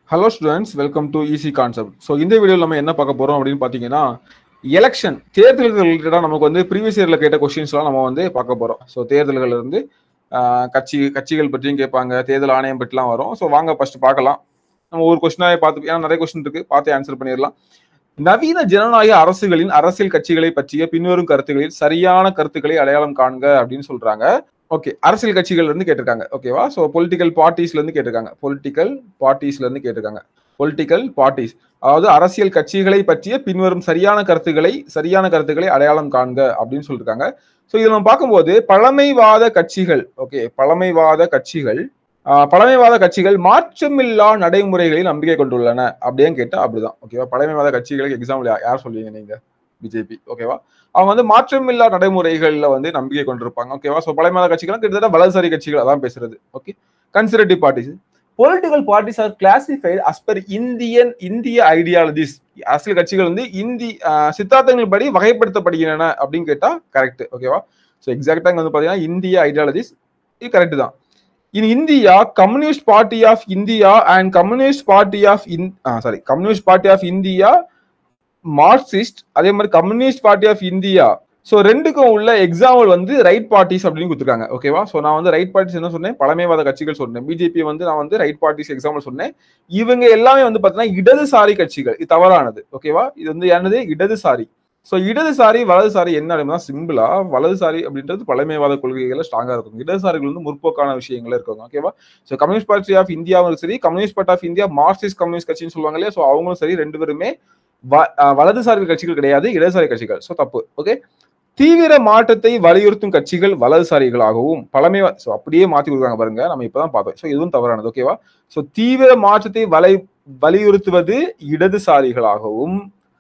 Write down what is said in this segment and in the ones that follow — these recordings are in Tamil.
hello students welcome to easy concept so இந்த வீடியோவில் நம்ம என்ன பார்க்க போறோம் அப்படின்னு பார்த்தீங்கன்னா எலெக்ஷன் தேர்தல்கள் ரிலேட்டடாக நமக்கு வந்து ப்ரீவியஸ் இயரில் கேட்ட கொஸ்டின்ஸ்லாம் நம்ம வந்து பார்க்க போகிறோம் ஸோ தேர்தல்கள் இருந்து ஆஹ், கட்சி கட்சிகள் பற்றியும் கேட்பாங்க தேர்தல் ஆணையம் பற்றிலாம் வரும் ஸோ வாங்க ஃபர்ஸ்ட் பார்க்கலாம் நம்ம ஒரு கொஸ்டினாவே பார்த்து ஏன்னா நிறைய கொஸ்டின் இருக்கு பார்த்து ஆன்சர் பண்ணிடலாம் நவீன ஜனநாயக அரசுகளின் அரசியல் கட்சிகளை பற்றிய பின்வரும் கருத்துக்களில் சரியான கருத்துக்களை அடையாளம் காண்க அப்படின்னு சொல்றாங்க ஓகே அரசியல் கட்சிகள் இருந்து கேட்டிருக்காங்க ஓகேவா ஸோ பொலிட்டிக்கல் பார்ட்டிஸ்ல இருந்து கேட்டிருக்காங்க பொலிட்டிக்கல் பார்ட்டிஸ்ல இருந்து கேட்டிருக்காங்க பொலிட்டிக்கல் பார்ட்டிஸ் அதாவது அரசியல் கட்சிகளை பற்றிய பின்வரும் சரியான கருத்துக்களை சரியான கருத்துக்களை அடையாளம் காண்க அப்படின்னு சொல்லியிருக்காங்க ஸோ இதை நம்ம பார்க்கும்போது பழமைவாத கட்சிகள் ஓகே பழமைவாத கட்சிகள் ஆஹ், பழமைவாத கட்சிகள் மாற்றமில்லா நடைமுறைகளில் நம்பிக்கை கொண்டுள்ளன அப்படியே கேட்டா அப்படிதான் ஓகேவா பழமைவாத கட்சிகளுக்கு எக்ஸாம்பிள் யார் சொல்லுவீங்க நீங்க பிஜேபி ஓகேவா அவங்க வந்து மாற்றமில்லா நடைமுறைகள்ல வந்து நம்பிக்கை கொண்டிருப்பாங்க ஓகேவா ஸோ பழமைவாத கட்சிகள் கிட்டத்தட்ட வலதுசாரி கட்சிகள் அதான் பேசுறது okay conservative parties political parties are classified as per Indian இந்திய ஐடியாலஜிஸ் அரசியல் கட்சிகள் வந்து இந்தி ஆஹ், சித்தாந்தங்கள் படி வகைப்படுத்தப்படுகின்றன அப்படின்னு கேட்டா கரெக்ட் ஓகேவா ஸோ எக்ஸாக்டா இங்க வந்து பாத்தீங்கன்னா இந்திய ஐடியாலஜிஸ் இது கரெக்ட் தான் in India communist party of India and communist party of in sorry communist party of India Marxist அதே மாதிரி communist party of India so ரெண்டுக்கும் உள்ள எக்ஸாம்பிள் வந்து ரைட் பார்ட்டிஸ் அப்படின்னு கொடுத்துருக்காங்க ஓகேவா ஸோ நான் வந்து ரைட் பார்ட்டிஸ் என்ன சொன்னேன் பழமைவாத கட்சிகள் சொன்னேன் பிஜேபி வந்து நான் வந்து ரைட் பார்ட்டிஸ் எக்ஸாம்பிள் சொன்னேன் இவங்க எல்லாமே வந்து பார்த்தீங்கன்னா இடதுசாரி கட்சிகள் இது தவறானது ஓகேவா இது வந்து என்னது இடதுசாரி ஸோ இடதுசாரி வலதுசாரி என்ன அப்படின்னா சிம்பிளா வலதுசாரி அப்படின்றது பழமைவாத கொள்கைகளை ஸ்ட்ராங்கா இருக்கும் இடதுசாரிகள் வந்து முற்போக்கான விஷயங்கள் இருக்காங்க ஓகேவா ஸோ கம்யூனிஸ்ட் பார்ட்டி ஆஃப் இந்தியாவும் சரி communist party of India Marxist communist கட்சின்னு சொல்லுவாங்க இல்லையா ஸோ அவங்களும் சரி ரெண்டு பேருமே வ- அஹ் வலதுசாரி கட்சிகள் கிடையாது இடதுசாரி கட்சிகள் ஸோ தப்பு ஓகே தீவிர மாற்றத்தை வலியுறுத்தும் கட்சிகள் வலதுசாரிகளாகவும் பழமை ஸோ அப்படியே மாத்தி கொடுக்குறாங்க பாருங்க நம்ம இப்பதான் பார்த்தோம் ஸோ இதுவும் தவறானது ஓகேவா ஸோ தீவிர மாற்றத்தை வலை வலியுறுத்துவது இடதுசாரிகளாகவும்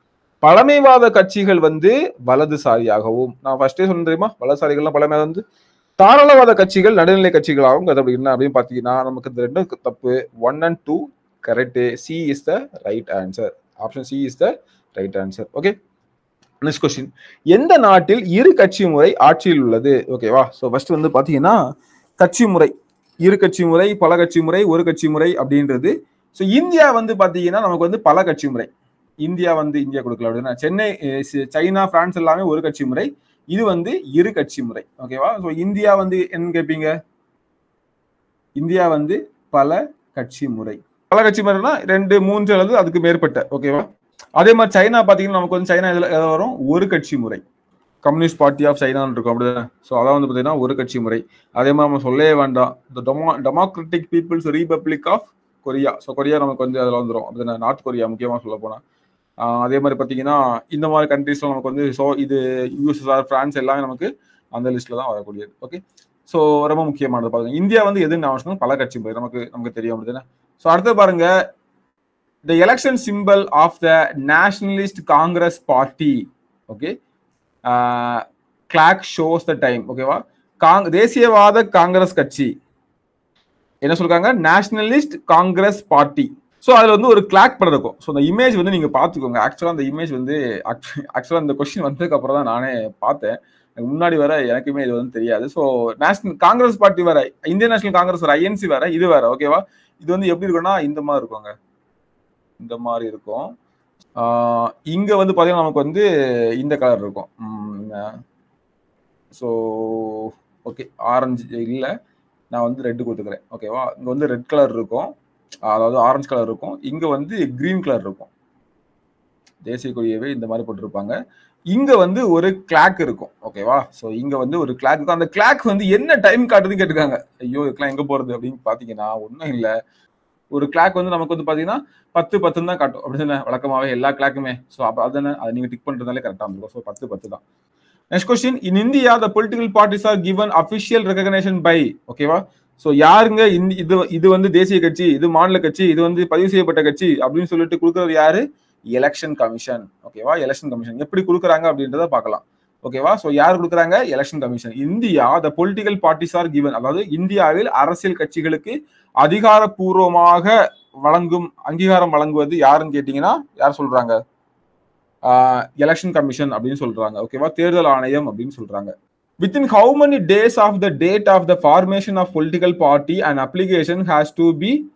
பழமைவாத கட்சிகள் வந்து வலதுசாரியாகவும் நான் ஃபர்ஸ்டே சொன்ன தெரியுமா வலதுசாரிகள்லாம் பழமை வந்து தாராளவாத கட்சிகள் நடுநிலை கட்சிகளாகவும் அது அப்படி என்ன அப்படின்னு பார்த்தீங்கன்னா நமக்கு இந்த ரெண்டும் தப்பு one and two correct C is the right answer option C is the right answer okay next question எந்த நாட்டில் இரு கட்சி முறை ஆட்சியில் உள்ளது ஓகேவா ஸோ ஃபர்ஸ்ட் வந்து பார்த்தீங்கன்னா கட்சி முறை இரு கட்சி முறை பல கட்சி முறை ஒரு கட்சி முறை அப்படின்றது ஸோ இந்தியா வந்து பார்த்தீங்கன்னா நமக்கு வந்து பல கட்சி முறை இந்தியா வந்து இந்தியா கொடுக்கல அப்படின்னா சென்னை அஹ், சி- சைனா பிரான்ஸ் எல்லாமே ஒரு கட்சி முறை இது வந்து இரு கட்சி முறை ஓகேவா ஸோ இந்தியா வந்து என்ன கேட்பீங்க இந்தியா வந்து பல கட்சி முறை பல கட்சி முறைனா ரெண்டு மூன்று அல்லது அதுக்கு மேற்பட்ட ஓகேவா அதே மாதிரி சைனா பாத்தீங்கன்னா நமக்கு வந்து சைனா இதுல எதாவது வரும் ஒரு கட்சி முறை கம்யூனிஸ்ட் பார்ட்டி ஆஃப் சைனான்னு இருக்கும் அப்படிதானே ஸோ அதான் வந்து பார்த்தீங்கன்னா ஒரு கட்சி முறை அதே மாதிரி நம்ம சொல்லவே வேண்டாம் இந்த demo democratic people's republic of Korea so Korea நமக்கு வந்து அதில் வந்துடும் அப்படிதானே நார்த் கொரியா முக்கியமாக சொல்ல போனால் அதே மாதிரி பார்த்தீங்கன்னா இந்த மாதிரி கண்ட்ரீஸ்லாம் நமக்கு வந்து ஸோ இது யூஎஸ்எஸ்ஆர் பிரான்ஸ் எல்லாமே நமக்கு அந்த லிஸ்ட்டில் தான் வரக்கூடியது ஓகே ஸோ ரொம்ப முக்கியமானது பாருங்க இந்தியா வந்து எதுன்னு நான் சொன்னேன் பல கட்சி முறை நமக்கு நமக்கு தெரியும் அப்படிதானே ஸோ அடுத்து பாருங்க the election symbol of the nationalist Congress party okay clock shows the time ஓகேவா காங் தேசியவாத காங்கிரஸ் கட்சி என்ன சொல்றாங்க நேஷனலிஸ்ட் காங்கிரஸ் பார்ட்டி ஸோ அதுல வந்து ஒரு கிளாக் படம் இருக்கும் ஸோ அந்த இமேஜ் வந்து நீங்க பாத்துக்கோங்க ஆக்சுவலா அந்த இமேஜ் வந்து ஆக்சுவலா இந்த கொஸ்டின் வந்ததுக்கு அப்புறம் தான் நானே பார்த்தேன் எனக்கு முன்னாடி வர எனக்குமே இது வந்து தெரியாது ஸோ நேஷனல் காங்கிரஸ் பார்ட்டி வேற இந்தியன் நேஷனல் காங்கிரஸ் வேற ஐஎன்சி வேற இது வேற ஓகேவா இது வந்து எப்படி இருக்கும்னா இந்த மாதிரி இருக்குங்க இந்த மாதிரி இருக்கும் ஆஹ் இங்க வந்து பாத்தீங்கன்னா நமக்கு வந்து இந்த கலர் இருக்கும் ஸோ ஓகே ஆரஞ்சு இல்லை நான் வந்து ரெட்டு கொடுத்துக்கிறேன் ஓகேவா இங்க வந்து ரெட் கலர் இருக்கும் அதாவது ஆரஞ்சு கலர் இருக்கும் இங்க வந்து கிரீன் கலர் இருக்கும் தேசிய கொடியவே இந்த மாதிரி போட்டிருப்பாங்க இங்க வந்து ஒரு கிளாக் இருக்கும் ஓகேவா ஸோ இங்க வந்து ஒரு கிளாக் இருக்கும் அந்த கிளாக் வந்து என்ன டைம் காட்டுதுன்னு கேட்டுருக்காங்க ஐயோ இதுக்கெல்லாம் எங்க போறது அப்படின்னு பாத்தீங்கன்னா ஒன்றும் இல்லை ஒரு கிளாக் வந்து நமக்கு வந்து பாத்தீங்கன்னா பத்து பத்துன்னு தான் காட்டும் அப்படி தானே வழக்கமாவே எல்லா கிளாக்குமே ஸோ அப்போ அதானே அதை நீங்க டிக் பண்றதுனாலே கரெக்டாக இருக்கும் ஸோ பத்து பத்து தான் next question in India the political parties are given official recognition by ஓகேவா ஸோ யாருங்க இந்த இது இது வந்து தேசிய கட்சி இது மாநில கட்சி இது வந்து பதிவு செய்யப்பட்ட கட்சி அப்படின்னு சொல்லிட்டு கொடுக்கறது யாரு எலெக்ஷன் கமிஷன் ஓகேவா எலெக்ஷன் கமிஷன் எப்படி கொடுக்குறாங்க அப்படின்றத பார்க்கலாம் ஓகேவா ஸோ யார் கொடுக்குறாங்க election commission India the political parties are given அதாவது இந்தியாவில் அரசியல் கட்சிகளுக்கு அதிகாரப்பூர்வமாக வழங்கும் அங்கீகாரம் வழங்குவது யாருன்னு கேட்டீங்கன்னா யார் சொல்றாங்க எலெக்ஷன் கமிஷன் அப்படின்னு சொல்றாங்க ஓகேவா தேர்தல் ஆணையம் அப்படின்னு சொல்றாங்க within how many days of the date of the formation of political party and application has to be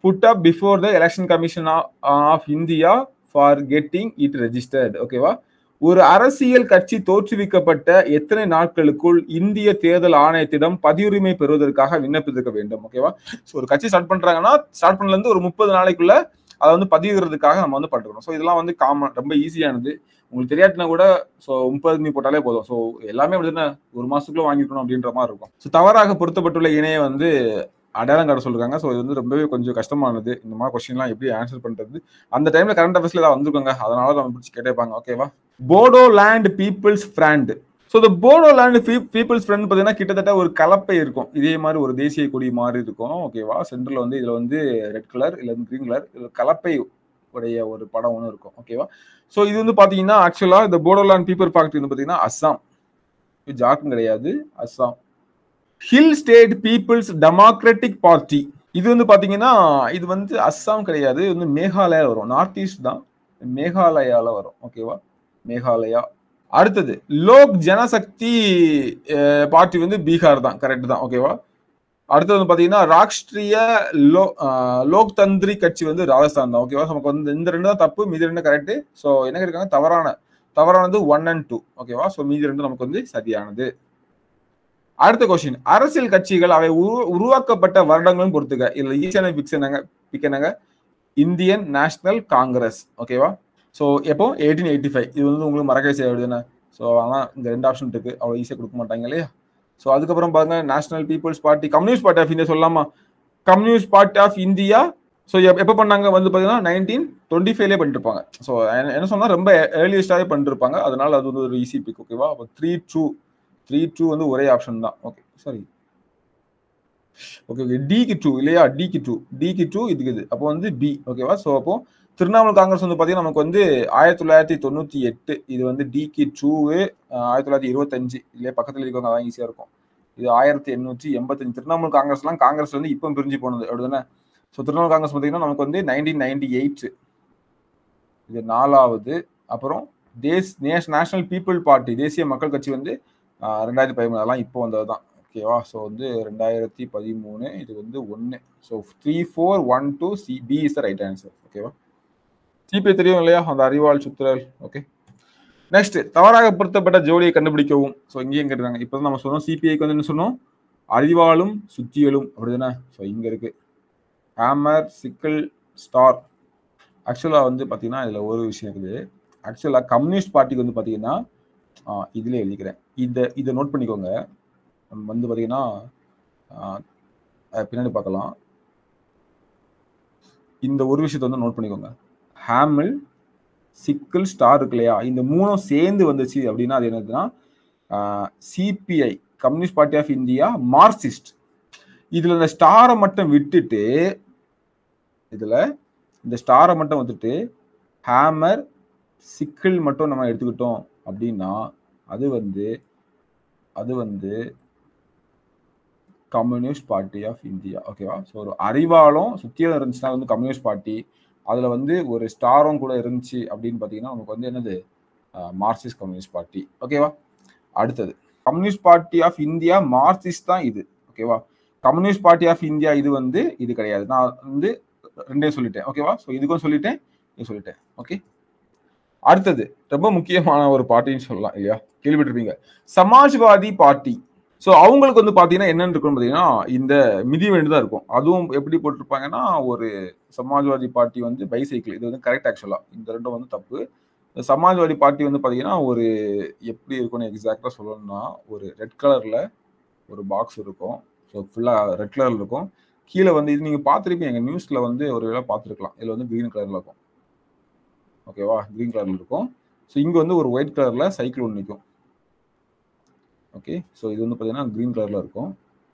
put up before the election commission of India for getting it registered ஓகேவா ஒரு அரசியல் கட்சி தோற்றுவிக்கப்பட்ட எத்தனை நாட்களுக்குள் இந்திய தேர்தல் ஆணையத்திடம் பதியுரிமை பெறுவதற்காக விண்ணப்பித்திருக்க வேண்டும் ஓகேவா ஸோ ஒரு கட்சி ஸ்டார்ட் பண்றாங்கன்னா ஸ்டார்ட் பண்ணல இருந்து ஒரு முப்பது நாளைக்குள்ள அதை வந்து பதிவுறதுக்காக நம்ம வந்து பண்றோம் ஸோ இதெல்லாம் வந்து காமன் ரொம்ப ஈஸியானது உங்களுக்கு தெரியாட்டினா கூட ஸோ முப்பது மீ போட்டாலே போதும் ஸோ எல்லாமே அப்படின்னா ஒரு மாசத்துக்குள்ள வாங்கிக்கணும் அப்படின்ற மாதிரி இருக்கும் ஸோ தவறாக பொருத்தப்பட்டுள்ள இணையை வந்து அடையாளம் காட்ட சொல்லிருக்காங்க ஸோ இது வந்து ரொம்பவே கொஞ்சம் கஷ்டமானது இந்த மாதிரி கொஸ்டின்லாம் எப்படி ஆன்சர் பண்றது அந்த டைம்ல கரண்ட் அஃபேர்ஸ்ல ஏதாவது வந்திருக்காங்க அதனால நம்ம பிடிச்சி கேட்டேப்பாங்க ஓகேவா Bodoland people's friend so இந்த போடோ லேண்ட் பீப்புள்ஸ் ஃப்ரெண்ட் பார்த்தீங்கன்னா கிட்டத்தட்ட ஒரு கலப்பை இருக்கும் இதே மாதிரி ஒரு தேசிய கொடி மாதிரி இருக்கும் ஓகேவா சென்டர்ல வந்து இதுல வந்து ரெட் கலர் இல்லை வந்து கிரீன் கலர் இதுல கலப்பை உடைய ஒரு படம் ஒன்று இருக்கும் ஓகேவா ஸோ இது வந்து பாத்தீங்கன்னா ஆக்சுவலா இந்த போடோலேண்ட் பீப்புள் பார்ட்டி வந்து பாத்தீங்கன்னா அஸ்ஸாம் இது ஜார்க்கண்ட் கிடையாது Assam hill state people's democratic party இது வந்து பாத்தீங்கன்னா இது வந்து அஸ்ஸாம் கிடையாது இது வந்து மேகாலயா வரும் நார்த் ஈஸ்ட் தான் மேகாலயால வரும் ஓகேவா மேகாலயா அடுத்தது லோக் ஜனசக்தி பார்ட்டி வந்து பீகார் தான் கரெக்ட் தான் ஓகேவா அடுத்தது வந்து பாத்தீங்கன்னா ராஷ்டிரிய லோ லோக் தந்திரி கட்சி வந்து ராஜஸ்தான் தான் ஓகேவா நமக்கு வந்து இந்த ரெண்டு தான் தப்பு மீதி ரெண்டு கரெக்ட் ஸோ என்ன இருக்காங்க தவறான தவறானது ஒன் அண்ட் டூ ஓகேவா ஸோ மீதி ரெண்டு நமக்கு வந்து சரியானது அடுத்த கொஸ்டின் அரசியல் கட்சிகள் அவை உருவாக்கப்பட்ட வருடங்களும் பொறுத்துக்க இதுல ஈஸியான பிக்ஸ் என்னங்க பிக் என்னங்க இந்தியன் நேஷனல் காங்கிரஸ் ஓகேவா ஸோ எப்போ எயிட்டீன் எயிட்டி ஃபைவ் இது வந்து உங்களுக்கு மறக்கவே செய்ய ஸோ ஆனால் இந்த ரெண்டு ஆப்ஷன் இருக்கு அவ்வளோ ஈஸியாக கொடுக்க மாட்டாங்க இல்லையா ஸோ அதுக்கப்புறம் பாருங்க national people's party communist party of India சொல்லலாமா communist party of India so எப்போ பண்ணாங்க வந்து பார்த்தீங்கன்னா நைன்டீன் டுவெண்ட்டி ஃபைவ்லேயே பண்ணிருப்பாங்க ஸோ என்ன சொன்னால் ரொம்ப ஏர்லியஸ்டாகவே பண்ணிருப்பாங்க அதனால அது வந்து ஒரு ஈஸி பிக் ஓகேவா அப்போ த்ரீ டூ த்ரீ டூ வந்து ஒரே ஆப்ஷன் தான் okay sorry okay okay tick two இல்லையா டிக்கு டூ டிக்கு டூ இதுக்கு இது அப்போ வந்து பி ஓகேவா ஸோ அப்போ திரிணாமுல் காங்கிரஸ் வந்து பார்த்தீங்கன்னா நமக்கு வந்து ஆயிரத்தி தொள்ளாயிரத்தி தொண்ணூற்றி எட்டு இது வந்து டிக்கு டூவு ஆயிரத்தி தொள்ளாயிரத்தி இருபத்தஞ்சு இல்லையா பக்கத்தில் இருக்கவங்க அதான் ஈஸியாக இருக்கும் இது ஆயிரத்தி எண்ணூற்றி எண்பத்தஞ்சு திரிணாமுல் காங்கிரஸ்லாம் காங்கிரஸ் வந்து இப்போ பிரிஞ்சு போனது அப்படிதானே ஸோ திரிணாமுல் காங்கிரஸ் பார்த்தீங்கன்னா நமக்கு வந்து நைன்டீன் நைன்டி எயிட் இது நாலாவது அப்புறம் தேஸ் நேஷ் நேஷனல் பீப்புள் பார்ட்டி தேசிய மக்கள் கட்சி வந்து ரெண்டாயிரத்தி பதிமூணு அதெல்லாம் இப்போ வந்தது தான் ஓகேவா ஸோ வந்து ரெண்டாயிரத்தி பதிமூணு இது வந்து ஒன்று so three four one two C B is the right answer ஓகேவா சிபிஐ தெரியும் இல்லையா அந்த அறிவாள் சுத்திரல் ஓகே நெக்ஸ்ட் தவறாக பொருத்தப்பட்ட ஜோடியை கண்டுபிடிக்கவும் ஸோ இங்கேயும் கேட்டுருக்காங்க இப்போ நம்ம சொன்னோம் சிபிஐக்கு வந்து என்ன சொன்னோம் அறிவாளும் சுத்தியலும் அப்படிதானே ஸோ இங்கே இருக்கு ஹேமர் சிக்கிள் ஸ்டார் ஆக்சுவலாக வந்து பார்த்தீங்கன்னா இதில் ஒரு விஷயம் இருக்குது ஆக்சுவலாக கம்யூனிஸ்ட் பார்ட்டிக்கு வந்து பார்த்தீங்கன்னா இதில் எழுதிக்கிறேன் இதை இதை நோட் பண்ணிக்கோங்க வந்து பார்த்தீங்கன்னா பின்னாடி பார்க்கலாம் இந்த ஒரு விஷயத்தை வந்து நோட் பண்ணிக்கோங்க ஹேமில் சிக்கிள் ஸ்டார் இருக்கு இல்லையா இந்த மூணும் சேர்ந்து வந்துச்சு அப்படின்னா அது என்னதுன்னா CPI communist party of India Marxist இதுல இந்த ஸ்டாரை மட்டும் விட்டுட்டு இதுல இந்த ஸ்டாரை மட்டும் வந்துட்டு ஹேமர் சிக்கிள் மட்டும் நம்ம எடுத்துக்கிட்டோம் அப்படின்னா அது வந்து அது வந்து கம்யூனிஸ்ட் பார்ட்டி ஆஃப் இந்தியா ஓகேவா ஸோ ஒரு அறிவாலும் சுத்தியம் இருந்துச்சுன்னா வந்து கம்யூனிஸ்ட் பார்ட்டி அதில் வந்து ஒரு ஸ்டாரும் கூட இருந்துச்சு அப்படின்னு பார்த்தீங்கன்னா நமக்கு வந்து என்னது மார்க்சிஸ்ட் கம்யூனிஸ்ட் பார்ட்டி ஓகேவா அடுத்தது communist party of India Marxist தான் இது ஓகேவா கம்யூனிஸ்ட் பார்ட்டி ஆஃப் இந்தியா இது வந்து இது கிடையாது நான் வந்து ரெண்டையும் சொல்லிட்டேன் ஓகேவா ஸோ இதுக்கும் சொல்லிட்டேன் இது சொல்லிட்டேன் ஓகே அடுத்தது ரொம்ப முக்கியமான ஒரு பார்ட்டின்னு சொல்லலாம் இல்லையா கேள்விப்பட்டிருப்பீங்க சமாஜ்வாதி பார்ட்டி ஸோ அவங்களுக்கு வந்து பார்த்தீங்கன்னா என்னன்னு இருக்குன்னு பார்த்தீங்கன்னா இந்த மிதிவண்டி தான் இருக்கும் அதுவும் எப்படி போட்டிருப்பாங்கன்னா ஒரு சமாஜ்வாதி பார்ட்டி வந்து பைசைக்கிள் இது வந்து கரெக்ட் ஆக்சுவலாக இந்த ரெண்டும் வந்து தப்பு சமாஜ்வாதி பார்ட்டி வந்து பார்த்தீங்கன்னா ஒரு எப்படி இருக்கும்னு எக்ஸாக்டாக சொல்லணும்னா ஒரு ரெட் கலரில் ஒரு பாக்ஸ் இருக்கும் ஸோ ஃபுல்லாக ரெட் கலரில் இருக்கும் கீழே வந்து இது நீங்கள் பார்த்துருப்பீங்க எங்கள் நியூஸில் வந்து ஒரு வேளை பார்த்துருக்கலாம் இதில் வந்து க்ரீன் கலரில் இருக்கும் ஓகேவா க்ரீன் கலரில் இருக்கும் ஸோ இங்கே வந்து ஒரு ஒயிட் கலரில் சைக்கிள் ஒன்று நிற்கும் ஓகே ஸோ இது வந்து பார்த்தீங்கன்னா க்ரீன் கலரில் இருக்கும்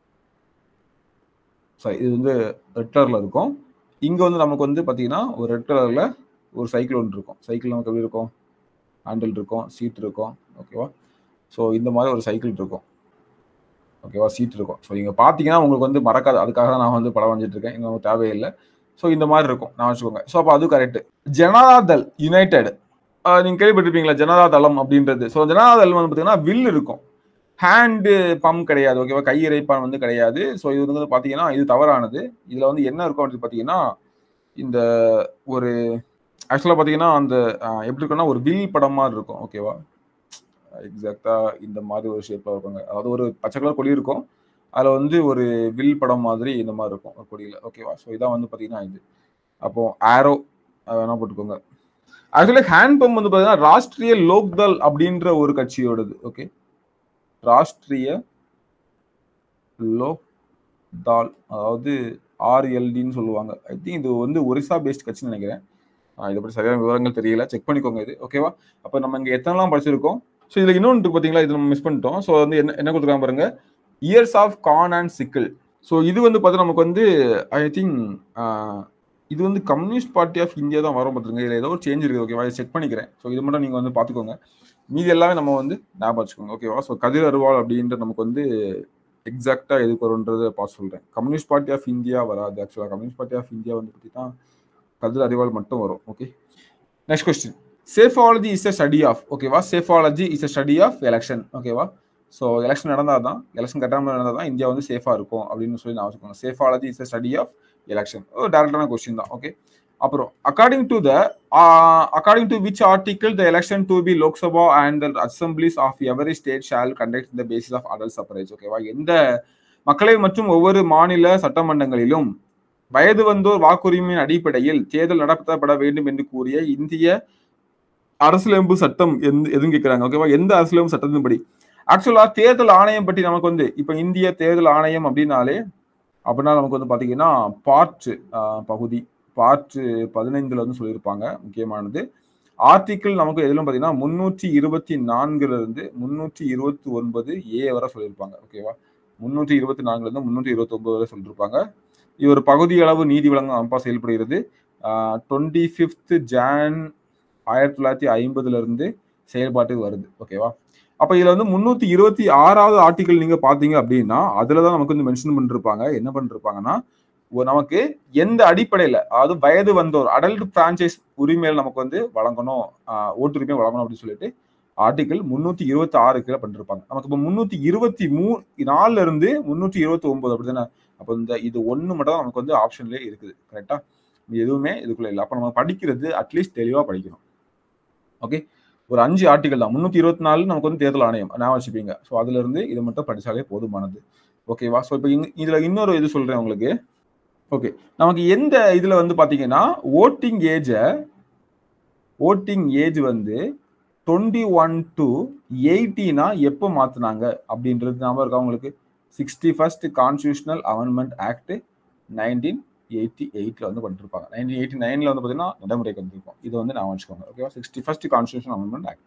சாரி இது வந்து ரெட் கலரில் இருக்கும் இங்கே வந்து நமக்கு வந்து பார்த்தீங்கன்னா ஒரு ரெட் கலரில் ஒரு சைக்கிள் ஒன்று இருக்கும் சைக்கிள் நமக்கு எப்படி இருக்கும் ஹேண்டில் இருக்கும் சீட் இருக்கும் ஓகேவா ஸோ இந்த மாதிரி ஒரு சைக்கிள் இருக்கும் ஓகேவா சீட் இருக்கும் ஸோ நீங்கள் பார்த்தீங்கன்னா உங்களுக்கு வந்து மறக்காது அதுக்காக தான் நான் வந்து படம் வரைஞ்சிட்டு இருக்கேன் இங்கே நமக்கு தேவையில்லை ஸோ இந்த மாதிரி இருக்கும் நான் வச்சுக்கோங்க ஸோ அப்போ அது கரெக்ட் ஜனதாதள் யுனைடெட் நீங்கள் கேள்விப்பட்டிருப்பீங்களா ஜனதா தளம் அப்படின்றது ஸோ ஜனதா தளம் வந்து பார்த்தீங்கன்னா வில் இருக்கும் ஹேண்டு பம்ப் கிடையாது ஓகேவா கை இறைப்பான் வந்து கிடையாது ஸோ இது வந்து பார்த்தீங்கன்னா இது தவறானது இதில் வந்து என்ன இருக்கும் அப்படின்னு பார்த்தீங்கன்னா இந்த ஒரு ஆக்சுவலாக பார்த்தீங்கன்னா அந்த ஆஹ், எப்படி இருக்குன்னா ஒரு வில் படம் மாதிரி இருக்கும் ஓகேவா எக்ஸாக்டா இந்த மாதிரி ஒரு ஷேப்ல இருப்பாங்க அதாவது ஒரு பச்சை கலர் கொடி இருக்கும் அதில் வந்து ஒரு வில் படம் மாதிரி இந்த மாதிரி இருக்கும் ஒரு கொடியில் ஓகேவா ஸோ இதான் வந்து பார்த்தீங்கன்னா இது அப்போ ஆரோ வேணா போட்டுக்கோங்க ஆக்சுவலி ஹேண்ட் பம்ப் வந்து பார்த்தீங்கன்னா ராஷ்ட்ரிய லோக்தல் அப்படின்ற ஒரு கட்சியோடது ஓகே ராஷ்ட்ரிய லோக் தால் அதாவது ஆர்எல்டின்னு சொல்லுவாங்க ஐ திங்க் இது வந்து ஒரிசா பேஸ்ட் கட்சின்னு நினைக்கிறேன் ஆஹ் இதை பற்றி சரியான விவரங்கள் தெரியல செக் பண்ணிக்கோங்க இது ஓகேவா அப்போ நம்ம இங்கே எத்தனைலாம் படிச்சிருக்கோம் ஸோ இதில் இன்னொன்று இருக்கு பார்த்தீங்களா இது நம்ம மிஸ் பண்ணிட்டோம் ஸோ வந்து என்ன என்ன கொடுத்துருக்காங்க பாருங்க ears of corn and sickle so இது வந்து பார்த்தா நமக்கு வந்து ஐ திங்க் இது வந்து கம்யூனிஸ்ட் பார்ட்டி ஆஃப் இந்தியா தான் வரும் பார்த்துருங்க இதில் ஏதோ ஒரு சேஞ்ச் இருக்குது ஓகேவா இதை செக் பண்ணிக்கிறேன் ஸோ இது மட்டும் நீங்கள் வந்து பார்த்துக்கோங்க மீதி எல்லாமே நம்ம வந்து ஞாபகம் வச்சுக்கோங்க ஓகேவா ஸோ கதிர் அருவாள் அப்படின்ற நமக்கு வந்து எக்ஸாக்டாக எதுக்கு வரும்ன்றதை பார்த்து சொல்கிறேன் கம்யூனிஸ்ட் பார்ட்டி ஆஃப் இந்தியா வராது ஆக்சுவலாக கம்யூனிஸ்ட் பார்ட்டி ஆஃப் இந்தியா வந்து பற்றி தான் கதிர் அறிவால் மட்டும் வரும் okay next question psephology is a study of ஓகேவா psephology is a study of election ஓகேவா ஸோ எலெக்ஷன் நடந்தால் தான் எலெக்ஷன் கட்டாமல் நடந்தால் தான் இந்தியா வந்து சேஃபாக இருக்கும் அப்படின்னு சொல்லி நான் வச்சுக்கோங்க psephology is a study of election ஒரு டேரக்டான கொஸ்டின் தான் ஓகே அப்புறம் according to the according to which article the election to be Lok Sabha and the assemblies of every state shall conduct the basis of adult suffrage ஓகேவா எந்த மக்களவை மற்றும் ஒவ்வொரு மாநில சட்டமன்றங்களிலும் வயது வந்தோர் வாக்குரிமையின் அடிப்படையில் தேர்தல் நடத்தப்பட வேண்டும் என்று கூறிய இந்திய அரசியலமைப்பு சட்டம் எந்த எதுவும் கேட்கிறாங்க ஓகேவா எந்த அரசியலமைப்பு சட்டத்தின்படி ஆக்சுவலா தேர்தல் ஆணையம் பற்றி நமக்கு வந்து இப்ப இந்திய தேர்தல் ஆணையம் அப்படின்னாலே அப்படின்னா நமக்கு வந்து பாத்தீங்கன்னா பார்ட் பகுதி பார்ட் பதினைந்துல வந்து சொல்லியிருப்பாங்க முக்கியமானது ஆர்டிக்கிள் நமக்கு எதிலும் பார்த்தீங்கன்னா முன்னூற்றி இருபத்தி நான்குல இருந்து முன்னூற்றி இருபத்தி ஒன்பது ஏ வரை சொல்லியிருப்பாங்க ஓகேவா முன்னூற்றி இருபத்தி நான்குல இருந்து முன்னூற்றி இருபத்தி ஒன்பது வரை சொல்லியிருப்பாங்க இது ஒரு பகுதி அளவு நீதி வழங்கும் அமைப்பா செயல்படுகிறது டுவெண்ட்டி ஃபிஃப்த் ஜான் ஆயிரத்தி தொள்ளாயிரத்தி ஐம்பதுல இருந்து செயல்பாட்டுக்கு வருது ஓகேவா அப்ப இதுல வந்து முன்னூத்தி இருபத்தி ஆறாவது ஆர்டிகல் நீங்க பாத்தீங்க அப்படின்னா அதுலதான் நமக்கு வந்து மென்ஷன் பண்ணிருப்பாங்க என்ன பண்ணிருப்பாங்கன்னா ஒரு நமக்கு எந்த அடிப்படையில அதாவது வயது வந்தோர் அடல்ட் பிரான்ச்சைஸ் உரிமையில் நமக்கு வந்து வழங்கணும் ஆஹ் ஓட்டுரிமை வழங்கணும் அப்படின்னு சொல்லிட்டு ஆர்டிகல் முன்னூத்தி இருபத்தி ஆறு கீழே பண்ணிருப்பாங்க நமக்கு இப்போ முன்னூத்தி இருபத்தி மூ நாலுல இருந்து முன்னூத்தி இருபத்தி ஒன்பது அப்படிதானே அப்போ இந்த இது ஒண்ணு மட்டும் தான் நமக்கு வந்து ஆப்ஷன்லேயே இருக்குது கரெக்டா எதுவுமே இதுக்குள்ள இல்லை அப்போ நம்ம படிக்கிறது அட்லீஸ்ட் தெளிவா படிக்கணும் ஓகே ஒரு அஞ்சு ஆர்டிகல் தான் முன்னூத்தி இருபத்தி நாலு நமக்கு வந்து தேர்தல் ஆணையம் நான் வச்சுப்பீங்க ஸோ அதுல இருந்து இதை மட்டும் படிச்சாலே போதுமானது ஓகேவா ஸோ இப்போ இதுல இன்னொரு இது சொல்றேன் உங்களுக்கு ஓகே நமக்கு எந்த இதுல வந்து பாத்தீங்கன்னா ஓட்டிங் ஏஜை ஓட்டிங் ஏஜ் வந்து டுவெண்ட்டி ஒன் டு எயிட்டினா எப்போ மாத்தினாங்க அப்படின்றது ஞாபகம் இருக்கா உங்களுக்கு sixty first constitutional amendment act nineteen eighty எயிட்ல வந்து பண்ணிருப்பாங்க நைன்டீன் எயிட்டி நைன்ல வந்து பார்த்தீங்கன்னா நடைமுறைக்கு வந்திருக்கும் இது வந்து நான் வச்சுக்கோங்க ஓகேவா sixty first constitution amendment act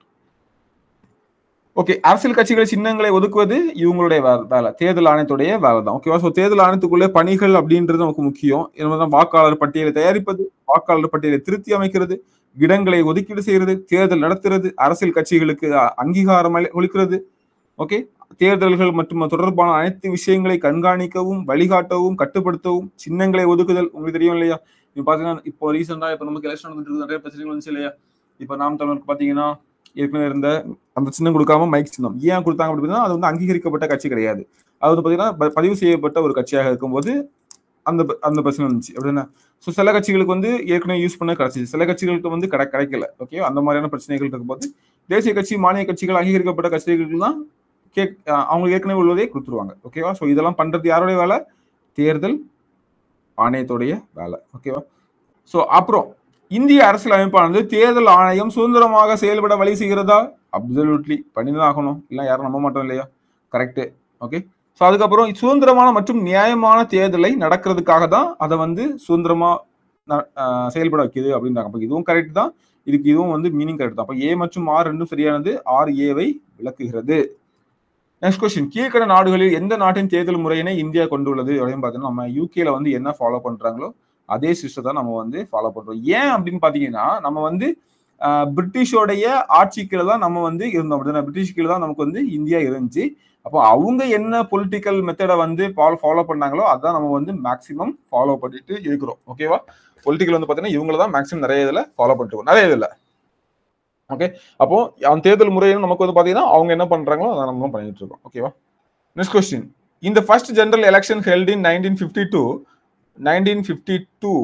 okay அரசியல் கட்சிகள் சின்னங்களை ஒதுக்குவது இவங்களுடைய வேலை தேர்தல் ஆணையத்துடைய வேலை தான் ஓகேவா ஸோ தேர்தல் ஆணையத்துக்குள்ளே பணிகள் அப்படின்றது நமக்கு முக்கியம் என்னதான் வாக்காளர் பட்டியலை தயாரிப்பது வாக்காளர் பட்டியலை திருத்தி அமைக்கிறது இடங்களை ஒதுக்கீடு செய்யறது தேர்தல் நடத்துறது அரசியல் கட்சிகளுக்கு அங்கீகாரம் ஒழிக்கிறது ஓகே தேர்தல்கள் மற்றும் தொடர்பான அனைத்து விஷயங்களை கண்காணிக்கவும் வழிகாட்டவும் கட்டுப்படுத்தவும் சின்னங்களை ஒதுக்குதல் உங்களுக்கு தெரியும் இல்லையா இப்போ பாத்தீங்கன்னா இப்போ ரீசெண்டா இப்போ நமக்கு எலெக்ஷன் நடந்துட்டு நிறைய பிரச்சனைகள் வந்துச்சு இல்லையா இப்போ நாம் தமிழருக்கு பாத்தீங்கன்னா ஏற்கனவே இருந்த அந்த சின்னம் கொடுக்காம மைக் சின்னம் ஏன் கொடுத்தாங்க அப்படின்னா அது வந்து அங்கீகரிக்கப்பட்ட கட்சி கிடையாது அது வந்து பாத்தீங்கன்னா பதிவு செய்யப்பட்ட ஒரு கட்சியாக இருக்கும்போது அந்த அந்த பிரச்சனை இருந்துச்சு அப்படின்னா ஸோ சில கட்சிகளுக்கு வந்து ஏற்கனவே யூஸ் பண்ண கிடைச்சிச்சு சில கட்சிகளுக்கு வந்து கிடை கிடைக்கல ஓகே அந்த மாதிரியான பிரச்சனைகள் இருக்கும்போது தேசிய கட்சி மானிய கட்சிகள் அங்கீகரிக்கப்பட்ட கட்சிகளுக்கு தான் கேக் அவங்களுக்கு ஏற்கனவே உள்ளதே கொடுத்துருவாங்க ஓகேவா ஸோ இதெல்லாம் பண்றது யாருடைய வேலை தேர்தல் ஆணையத்துடைய வேலை ஓகேவா ஸோ அப்புறம் இந்திய அரசியல் அமைப்பானது தேர்தல் ஆணையம் சுதந்திரமாக செயல்பட வழி செய்கிறதா அப்சல்யூட்லி பண்ணிதான் ஆகணும் இல்லை யாரும் நம்ப மாட்டோம் இல்லையா கரெக்டு ஓகே ஸோ அதுக்கப்புறம் சுதந்திரமான மற்றும் நியாயமான தேர்தலை நடக்கிறதுக்காக தான் அதை வந்து சுதந்திரமா செயல்பட வைக்குது அப்படின்றாங்க அப்போ இதுவும் கரெக்ட் தான் இதுக்கு இதுவும் வந்து மீனிங் கரெக்ட் தான் அப்போ ஏ மற்றும் ஆர் ரெண்டும் சரியானது ஆர் ஏவை விளக்குகிறது நெக்ஸ்ட் கொஸ்டின் கீழ்கண்ட நாடுகளில் எந்த நாட்டின் தேர்தல் முறையினை இந்தியா கொண்டுள்ளது அப்படின்னு பார்த்தீங்கன்னா நம்ம யூகேல வந்து என்ன ஃபாலோ பண்றாங்களோ அதே சிஸ்டத்தை நம்ம வந்து ஃபாலோ பண்றோம் ஏன் அப்படின்னு பாத்தீங்கன்னா நம்ம வந்து பிரிட்டிஷோடைய ஆட்சி கீழே தான் நம்ம வந்து இருந்தோம் அப்படின்னா பிரிட்டிஷ் கீழே தான் நமக்கு வந்து இந்தியா இருந்துச்சு அப்போ அவங்க என்ன பொலிட்டிக்கல் மெத்தடை வந்து ஃபாலோ பண்ணாங்களோ அதான் நம்ம வந்து மேக்சிமம் ஃபாலோ பண்ணிட்டு இருக்கிறோம் ஓகேவா பொலிட்டிக்கல் வந்து பார்த்தீங்கன்னா இவங்கள தான் மேக்ஸிமம் நிறைய இதில் ஃபாலோ பண்ணிட்டு இருக்கோம் நிறைய இதில் ஓகே அப்போ அந்த தேர்தல் முறையும் நமக்கு வந்து பார்த்தீங்கன்னா அவங்க என்ன பண்றாங்களோ அதை நம்ம பண்ணிட்டு இருக்கோம் ஓகேவா நெக்ஸ்ட் கொஸ்டின் இந்த first general election held in nineteen fifty two nineteen fifty two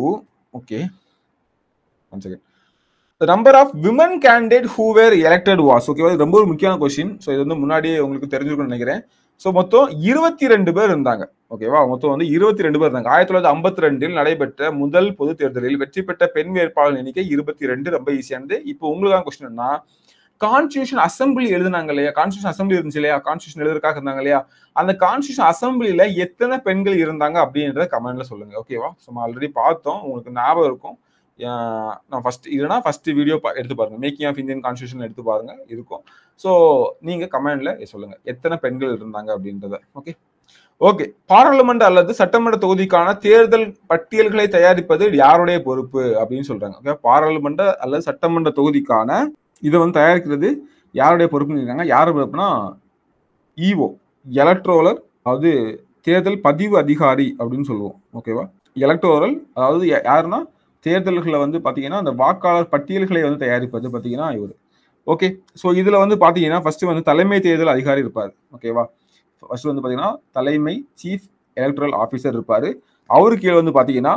okay one second number of women candidate who were elected was ஓகேவா இது ரொம்ப ஒரு முக்கியமான கொஸ்டின் ஸோ இது வந்து முன்னாடியே உங்களுக்கு தெரிஞ்சிருக்கும்னு நினைக்கிறேன் ஸோ மொத்தம் இருபத்தி ரெண்டு பேர் இருந்தாங்க ஓகேவா மொத்தம் வந்து இருபத்தி ரெண்டு பேர் இருந்தாங்க ஆயிரத்தி தொள்ளாயிரத்தி ஐம்பத்தி ரெண்டில் நடைபெற்ற முதல் பொது தேர்தலில் வெற்றி பெற்ற பெண் வேட்பாளர் எண்ணிக்கை இருபத்தி ரெண்டு ரொம்ப ஈஸியானது இப்போ உங்களுக்கான கொஸ்டின்னா கான்ஸ்டியூஷன் அசம்பிளி எழுதுனாங்க இல்லையா கான்ஸ்டியூஷன் அசம்பிளி இருந்துச்சு இல்லையா கான்ஸ்டியூஷன் எழுதுறதுக்காக இருந்தாங்க இல்லையா அந்த கான்ஸ்டியூஷன் அசம்பிளில எத்தனை பெண்கள் இருந்தாங்க அப்படின்றத கமெண்ட்ல சொல்லுங்க ஓகேவா ஸோ ஆல்ரெடி பார்த்தோம் உங்களுக்கு ஞாபகம் இருக்கும் நான் ஃபர்ஸ்ட் இல்லைனா ஃபர்ஸ்ட் வீடியோ எடுத்து பாருங்க மேக்கிங் ஆஃப் இந்தியன் கான்ஸ்டியூஷன் எடுத்து பாருங்க இருக்கும் ஸோ நீங்க கமெண்ட்ல சொல்லுங்க எத்தனை பெண்கள் இருந்தாங்க அப்படின்றத ஓகே ஓகே பாராளுமன்ற அல்லது சட்டமன்ற தொகுதிக்கான தேர்தல் பட்டியல்களை தயாரிப்பது யாருடைய பொறுப்பு அப்படின்னு சொல்றாங்க ஓகே பாராளுமன்ற அல்லது சட்டமன்ற தொகுதிக்கான இதை வந்து தயாரிக்கிறது யாருடைய பொறுப்புன்னு இருக்காங்க யார் பொறுப்புனா இஓ எலக்ட்ரோலர் அதாவது தேர்தல் பதிவு அதிகாரி அப்படின்னு சொல்லுவோம் ஓகேவா எலக்ட்ரோரல் அதாவது யாருன்னா தேர்தல்களை வந்து பார்த்தீங்கன்னா அந்த வாக்காளர் பட்டியல்களை வந்து தயாரிப்பது பார்த்தீங்கன்னா இவர் ஓகே ஸோ இதில் வந்து பார்த்தீங்கன்னா ஃபர்ஸ்ட் வந்து தலைமை தேர்தல் அதிகாரி இருப்பார் ஓகேவா ஃபர்ஸ்ட் வந்து பார்த்தீங்கன்னா தலைமை சீஃப் எலக்ட்ரல் ஆஃபீஸர் இருப்பார் அவருக்கு கீழே வந்து பார்த்தீங்கன்னா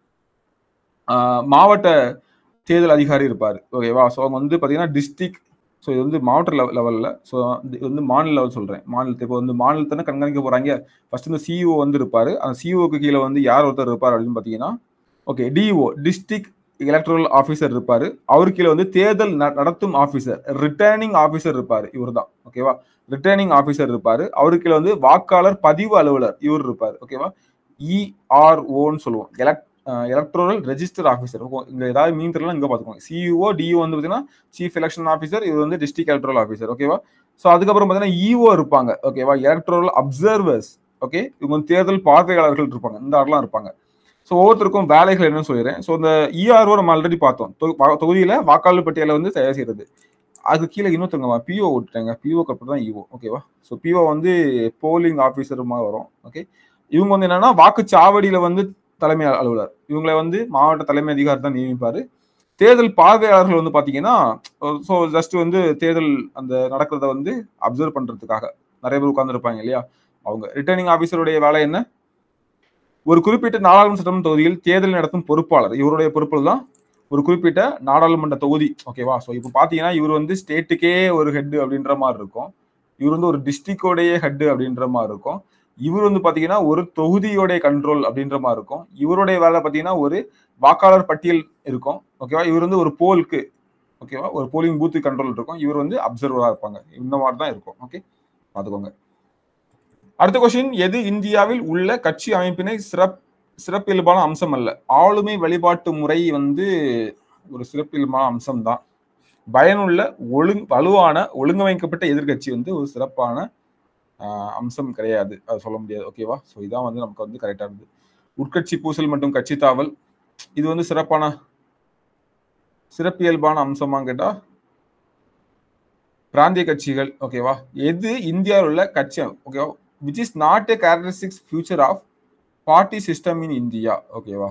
மாவட்ட தேர்தல் அதிகாரி இருப்பார் ஓகேவா ஸோ அவங்க வந்து பார்த்தீங்கன்னா டிஸ்ட்ரிக்ட் ஸோ இது வந்து மாவட்ட லெவ லெவலில் ஸோ இது வந்து மாநில லெவல் சொல்கிறேன் மாநிலத்தை இப்போ வந்து மாநிலத்தை கண்காணிக்க போகிறாங்க ஃபர்ஸ்ட் இந்த சிஇஓ வந்து இருப்பார் அந்த சிஇஓக்கு கீழே வந்து யார் ஒருத்தர் இருப்பார் அப்படின்னு பார்த்தீங்கன்னா okay DO district electoral officer இருப்பார் அவரு கீழே வந்து தேர்தல் நடத்தும் ஆஃபீஸர் ரிட்டர்னிங் ஆஃபீஸர் இருப்பார் இவர் தான் ஓகேவா ரிட்டர்னிங் ஆஃபீஸர் இருப்பார் அவரு கீழே வந்து வாக்காளர் பதிவு அலுவலர் இவர் இருப்பார் ஓகேவா இஆர்ஓன்னு சொல்லுவோம் எலக்ட் எலக்ட்ரோரல் ரெஜிஸ்டர் ஆஃபீஸர் இங்க ஏதாவது மீன் தெரியல இங்க பாத்துக்கோங்க சிஇஓ டிஓ வந்து பாத்தீங்கன்னா சீஃப் எலெக்ஷன் ஆஃபீஸர் இவர் வந்து டிஸ்ட்ரிக்ட் எலக்ட்ரல் ஆஃபீஸர் ஓகேவா ஸோ அதுக்கப்புறம் பாத்தீங்கன்னா இஓ இருப்பாங்க ஓகேவா எலக்ட்ரோரல் அப்சர்வர்ஸ் ஓகே இவங்க வந்து தேர்தல் பார்வையாளர்கள் இருப்பாங்க இந்த ஆள்லாம் இருப்பாங்க ஸோ ஒவ்வொருத்தருக்கும் வேலைகள் என்னன்னு சொல்லிடுறேன் ஸோ இந்த இஆர்ஓ நம்ம ஆல்ரெடி பார்த்தோம் தொகுதியில வாக்காளர் பட்டியலை வந்து தயார் செய்யறது அது கீழே இன்னொருத்தவங்க பிஓ விட்டுட்டாங்க பிஓ அப்புறம் தான் இஓ ஓகேவா ஸோ பிஓ வந்து போலிங் ஆஃபீஸருமா வரும் ஓகே இவங்க வந்து என்னன்னா வாக்குச்சாவடியில வந்து தலைமை அலுவலர் இவங்களை வந்து மாவட்ட தலைமை அதிகாரி தான் நியமிப்பாரு தேர்தல் பார்வையாளர்கள் வந்து பாத்தீங்கன்னா ஸோ ஜஸ்ட் வந்து தேர்தல் அந்த நடக்கிறத வந்து அப்சர்வ் பண்றதுக்காக நிறைய பேர் உட்கார்ந்துருப்பாங்க இல்லையா அவங்க ரிட்டர்னிங் ஆஃபீஸருடைய வேலை என்ன ஒரு குறிப்பிட்ட நாடாளுமன்ற சட்டமன்ற தொகுதியில் தேர்தல் நடத்தும் பொறுப்பாளர் இவருடைய பொறுப்பில் தான் ஒரு குறிப்பிட்ட நாடாளுமன்ற தொகுதி ஓகேவா ஸோ இப்போ பார்த்தீங்கன்னா இவர் வந்து ஸ்டேட்டுக்கே ஒரு ஹெட் அப்படின்ற மாதிரி இருக்கும் இவர் வந்து ஒரு டிஸ்ட்ரிக்டோடைய ஹெட் அப்படின்ற மாதிரி இருக்கும் இவர் வந்து பாத்தீங்கன்னா ஒரு தொகுதியோடைய கண்ட்ரோல் அப்படின்ற மாதிரி இருக்கும் இவருடைய வேலை பாத்தீங்கன்னா ஒரு வாக்காளர் பட்டியல் இருக்கும் ஓகேவா இவர் வந்து ஒரு போலுக்கு ஓகேவா ஒரு போலிங் பூத்து கண்ட்ரோல் இருக்கும் இவர் வந்து அப்சர்வரா இருப்பாங்க இந்த மாதிரி தான் இருக்கும் ஓகே பாத்துக்கோங்க அடுத்த கொஸ்டின் எது இந்தியாவில் உள்ள கட்சி அமைப்பினை சிறப் சிறப்பியல்பான அம்சம் அல்ல ஆளுமை வழிபாட்டு முறை வந்து ஒரு சிறப்பியல்பான அம்சம் தான் பயனுள்ள ஒழுங் வலுவான ஒழுங்கமைக்கப்பட்ட எதிர்கட்சி வந்து ஒரு சிறப்பான அம்சம் கிடையாது அது சொல்ல முடியாது ஓகேவா ஸோ இதான் வந்து நமக்கு வந்து கரெக்டாக இருந்தது உட்கட்சி பூசல் மற்றும் கட்சி தாவல் இது வந்து சிறப்பான சிறப்பியல்பான அம்சமா கேட்டா பிராந்திய கட்சிகள் ஓகேவா எது இந்தியாவில் உள்ள கட்சி ஓகேவா which is not a characteristics future of party system in India ஓகேவா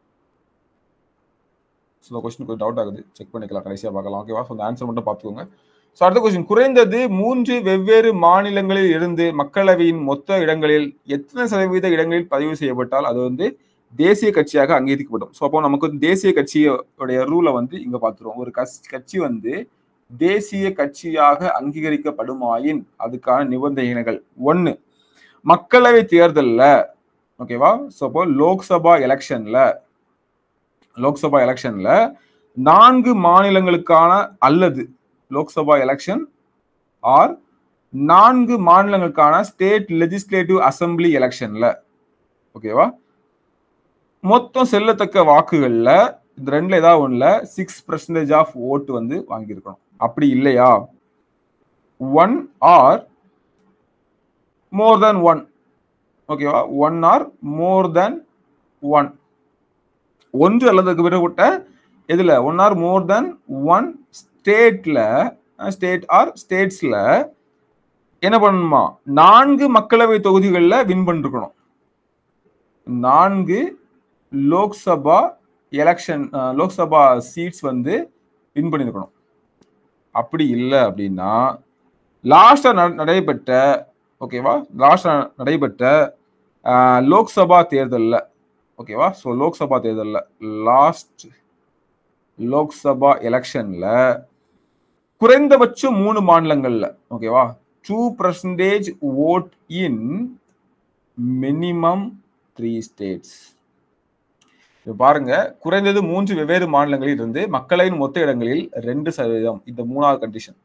ஸோ கொஸ்டின் கொஞ்சம் டவுட் ஆகுது செக் பண்ணிக்கலாம் கடைசியாக பார்க்கலாம் ஓகேவா ஸோ அந்த ஆன்சர் மட்டும் பார்த்துக்கோங்க ஸோ அடுத்த கொஸ்டின் குறைந்தது மூன்று வெவ்வேறு மாநிலங்களில் இருந்து மக்களவையின் மொத்த இடங்களில் எத்தனை சதவீத இடங்களில் பதிவு செய்யப்பட்டால் அது வந்து தேசிய கட்சியாக அங்கீகரிக்கப்படும் ஸோ அப்போ நமக்கு வந்து தேசிய கட்சியோடைய ரூலை வந்து இங்க பார்த்துருவோம் ஒரு கட்சி வந்து தேசிய கட்சியாக அங்கீகரிக்கப்படுமாயின் அதுக்கான நிபந்தனைகள் ஒன்று மக்களவை தேர்தலில் ஓகேவா ஸோ அப்போ லோக்சபா எலெக்ஷன்ல லோக்சபா எலெக்ஷன்ல நான்கு மாநிலங்களுக்கான அல்லது லோக்சபா எலெக்ஷன் ஆர் நான்கு மாநிலங்களுக்கான ஸ்டேட் லெஜிஸ்லேட்டிவ் அசம்பிளி எலெக்ஷன்ல ஓகேவா மொத்தம் செல்லத்தக்க வாக்குகள்ல இந்த ரெண்டுல ஏதாவது ஒண்ணுல சிக்ஸ் பர்சன்டேஜ் ஆஃப் ஓட்டு வந்து வாங்கியிருக்கணும் அப்படி இல்லையா one or more than one ஓகேவா one or more than one ஒன்று அல்லது விடப்பட்ட எதுல one or more than one ஸ்டேட்ல ஸ்டேட் ஆர் ஸ்டேட்ஸ்ல என்ன பண்ணணுமா நான்கு மக்களவை தொகுதிகளில் வின் பண்ணிருக்கணும் நான்கு லோக்சபா எலெக்ஷன் லோக்சபா சீட்ஸ் வந்து வின் பண்ணியிருக்கணும் அப்படி இல்லை அப்படின்னா லாஸ்டா நடைபெற்ற ஓகேவா லாஸ்டா நடைபெற்ற லோக்சபா தேர்தலில் ஓகேவா ஸோ லோக்சபா தேர்தலில் லாஸ்ட் லோக்சபா எலெக்ஷன்ல குறைந்தபட்சம் மூணு மாநிலங்கள்ல ஓகேவா two percentage vote in minimum three states பாருங்க குறைந்தது மூன்று வெவ்வேறு மாநிலங்களில் இருந்து மக்களின் மொத்த இடங்களில் ரெண்டு சதவீதம் இந்த மூணாவது கண்டிஷன்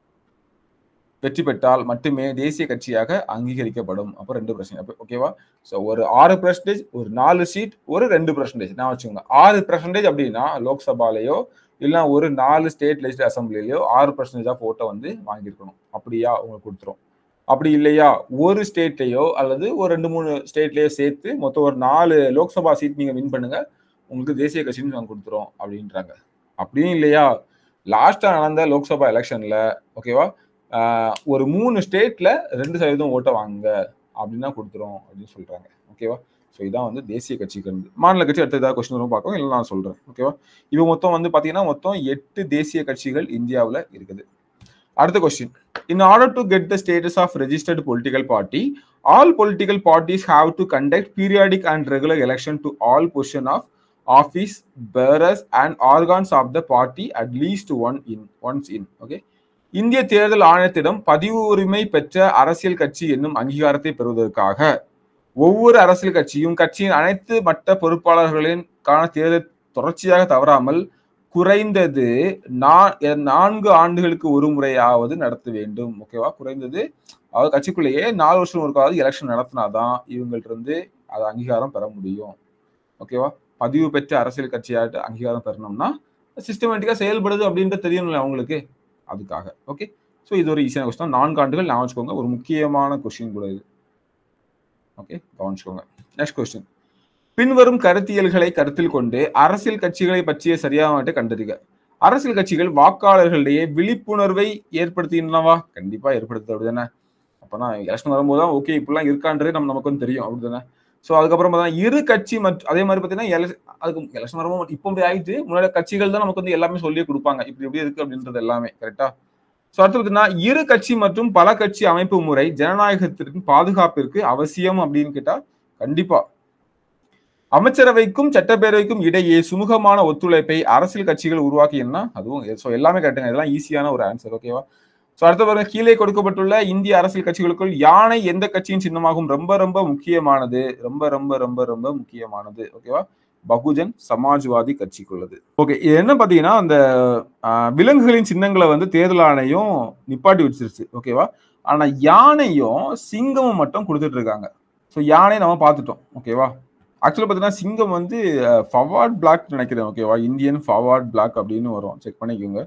வெற்றி பெற்றால் மட்டுமே தேசிய கட்சியாக அங்கீகரிக்கப்படும் அப்போ ரெண்டு பர்சன்ட் ஓகேவா ஸோ ஒரு ஆறு பர்சன்டேஜ் ஒரு நாலு சீட் ஒரு ரெண்டு பர்சன்டேஜ் நான் வச்சுக்கோங்க ஆறு பர்சன்டேஜ் அப்படின்னா லோக்சபாலேயோ இல்லை ஒரு நாலு ஸ்டேட் லெஜிஸ்லேட்டிவ் அசம்பிளிலையோ ஆறு பர்சன்டேஜ் ஆஃப் ஓட்டை வந்து வாங்கியிருக்கணும் அப்படியா உங்களுக்கு கொடுத்துரும் அப்படி இல்லையா ஒரு ஸ்டேட்லேயோ அல்லது ஒரு ரெண்டு மூணு ஸ்டேட்லேயோ சேர்த்து மொத்தம் ஒரு நாலு லோக்சபா சீட் நீங்கள் வின் பண்ணுங்க உங்களுக்கு தேசிய கட்சின்னு நாங்கள் கொடுத்துறோம் அப்படின்றாங்க அப்படியும் இல்லையா லாஸ்டா நடந்த லோக்சபா எலெக்ஷன்ல ஓகேவா ஒரு மூணு ஸ்டேட்ல ரெண்டு சதவீதம் ஓட்டை வாங்க அப்படின்னா கொடுத்துரும் அப்படின்னு சொல்றாங்க ஓகேவா ஸோ இதான் வந்து தேசிய கட்சிக்கு இருந்து மாநில கட்சி அடுத்த ஏதாவது கொஸ்டின் வரும் பார்க்கும் இல்லை நான் சொல்றேன் ஓகேவா இப்போ மொத்தம் வந்து பார்த்தீங்கன்னா மொத்தம் எட்டு தேசிய கட்சிகள் இந்தியாவில் இருக்குது அடுத்த question in order to get the status of registered political party all political parties have to conduct periodic and regular election to all position of office bearers and organs of the party at least one in once in okay இந்திய தேர்தல் ஆணையத்திடம் பதிவு உரிமை பெற்ற அரசியல் கட்சி என்னும் அங்கீகாரத்தை பெறுவதற்காக ஒவ்வொரு அரசியல் கட்சியும் கட்சியின் அனைத்து மட்ட பொறுப்பாளர்களின் காண தேர்தல் தொடர்ச்சியாக தவறாமல் குறைந்தது நான்கு ஆண்டுகளுக்கு ஒரு முறையாவது நடத்த வேண்டும் ஓகேவா குறைந்தது அதாவது கட்சிக்குள்ளேயே நாலு வருஷம் ஒருக்காவது எலெக்ஷன் நடத்தினாதான் இவங்கள்ட்ட இருந்து அது அங்கீகாரம் பெற முடியும் ஓகேவா பதிவு பெற்ற அரசியல் கட்சியாட்டு அங்கீகாரம் பெறணும்னா சிஸ்டமேட்டிக்கா செயல்படுது அப்படின்றது தெரியணும்ல அவங்களுக்கு அதுக்காக ஓகே ஸோ இது ஒரு ஈஸியான கொஸ்டின் நான்கு ஆண்டுகள் நான் வச்சுக்கோங்க ஒரு முக்கியமான கொஸ்டின் கூட இது ஓகே கவனிச்சுக்கோங்க நெக்ஸ்ட் கொஸ்டின் பின்வரும் கருத்தியல்களை கருத்தில் கொண்டு அரசியல் கட்சிகளை பற்றிய சரியாக கண்டறிக அரசியல் கட்சிகள் வாக்காளர்களிடையே விழிப்புணர்வை ஏற்படுத்தினவா கண்டிப்பா ஏற்படுத்து அப்படிதானே அப்பனா எலெக்ஷன் வரும்போது தான் ஓகே இப்படிலாம் இருக்கான்றது நம்ம நமக்கு வந்து தெரியும் அப்படிதானே ஸோ அதுக்கப்புறம் பார்த்தா இரு கட்சி மற்றும் அதே மாதிரி பார்த்தீங்கன்னா அதுக்கு எலெக்ஷன் வரும்போது இப்போ இப்படி ஆயிட்டு முன்னாடி கட்சிகள் தான் நமக்கு வந்து எல்லாமே சொல்லியே கொடுப்பாங்க இப்படி எப்படி இருக்கு அப்படின்றது எல்லாமே கரெக்டா ஸோ அடுத்து பார்த்தீங்கன்னா இரு கட்சி மற்றும் பல கட்சி அமைப்பு முறை ஜனநாயகத்திற்கு பாதுகாப்பிற்கு அவசியம் அப்படின்னு கேட்டா கண்டிப்பா அமைச்சரவைக்கும் சட்டப்பேரவைக்கும் இடையே சுமூகமான ஒத்துழைப்பை அரசியல் கட்சிகள் உருவாக்கினா அதுவும் ஸோ எல்லாமே கரெக்டுங்க இதெல்லாம் ஈஸியான ஒரு ஆன்சர் ஓகேவா ஸோ அடுத்த பாருங்க கீழே கொடுக்கப்பட்டுள்ள இந்திய அரசியல் கட்சிகளுக்குள் யானை எந்த கட்சியின் சின்னமாகும் ரொம்ப ரொம்ப முக்கியமானது ரொம்ப ரொம்ப ரொம்ப ரொம்ப முக்கியமானது ஓகேவா பகுஜன் சமாஜ்வாதி கட்சிக்குள்ளது ஓகே இது என்ன பார்த்தீங்கன்னா அந்த விலங்குகளின் சின்னங்களை வந்து தேர்தல் ஆணையம் நிப்பாட்டி வச்சிருச்சு ஓகேவா ஆனா யானையும் சிங்கமும் மட்டும் கொடுத்துட்டு இருக்காங்க ஸோ யானை நம்ம பார்த்துட்டோம் ஓகேவா ஆக்சுவலாக பார்த்தீங்கன்னா சிங்கம் வந்து ஃபவார்ட் பிளாக் நினைக்கிறேன் ஓகேவா இந்தியன் ஃபவார்ட் பிளாக் அப்படின்னு வரும் செக் பண்ணிக்கோங்க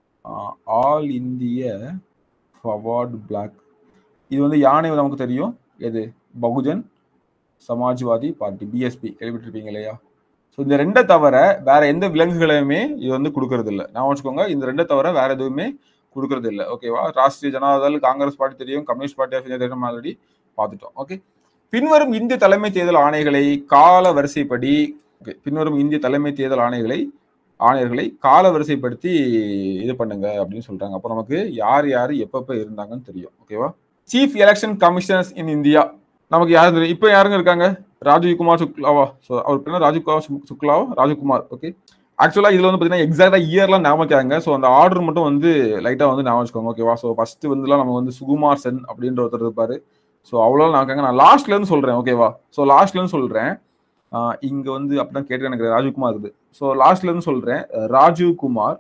ஆல் இந்திய ஃபவார்ட் பிளாக் இது வந்து யானை நமக்கு தெரியும் எது பகுஜன் சமாஜ்வாதி பார்ட்டி பிஎஸ்பி கேள்விப்பட்டிருப்பீங்க இல்லையா ஸோ இந்த ரெண்டை தவிர வேற எந்த விலங்குகளையுமே இது வந்து கொடுக்கறது இல்லை நான் வச்சுக்கோங்க இந்த ரெண்டை தவிர வேற எதுவுமே கொடுக்கறது இல்லை ஓகேவா ராஷ்டிரிய ஜனதாதள் காங்கிரஸ் பார்ட்டி தெரியும் கம்யூனிஸ்ட் பார்ட்டி ஆஃப் இந்தியா தெரியும் ஆல்ரெடி பார்த்துட்டோம் ஓகே பின்வரும் இந்திய தலைமை தேர்தல் ஆணைகளை கால வரிசைப்படி ஓகே பின்வரும் இந்திய தலைமை தேர்தல் ஆணைகளை ஆணையர்களை கால வரிசைப்படுத்தி இது பண்ணுங்க அப்படின்னு சொல்றாங்க அப்போ நமக்கு யார் யார் எப்பப்ப இருந்தாங்கன்னு தெரியும் ஓகேவா chief election commissioners in India நமக்கு யாரு தெரியும் இப்போ யாருங்க இருக்காங்க ராஜீவ்குமார் சுக்லாவா ஸோ அவர் பேர் ராஜீவ்குமார் சுக்லாவா ராஜீவ்குமார் ஓகே ஆக்சுவலாக இதில் வந்து பார்த்தீங்கன்னா எக்ஸாக்டாக இயர்லாம் ஞாபகம் ஸோ அந்த ஆர்டர் மட்டும் வந்து லைட்டாக வந்து ஞாபகம் வச்சுக்கோங்க ஓகேவா ஸோ ஃபர்ஸ்ட் வந்துலாம் நம்ம வந்து சுகுமார் சென் அப்படின்ற ஒருத்தர் இருப்பாரு ஸோ அவ்வளோ நான் நான் லாஸ்ட்ல இருந்து சொல்றேன் ஓகேவா ஸோ லாஸ்ட்ல இருந்து சொல்றேன் இங்க வந்து அப்படிதான் கேட்டு எனக்கு ராஜீவ்குமார் இருக்குது ஸோ லாஸ்ட்ல இருந்து சொல்றேன் ராஜீவ் குமார்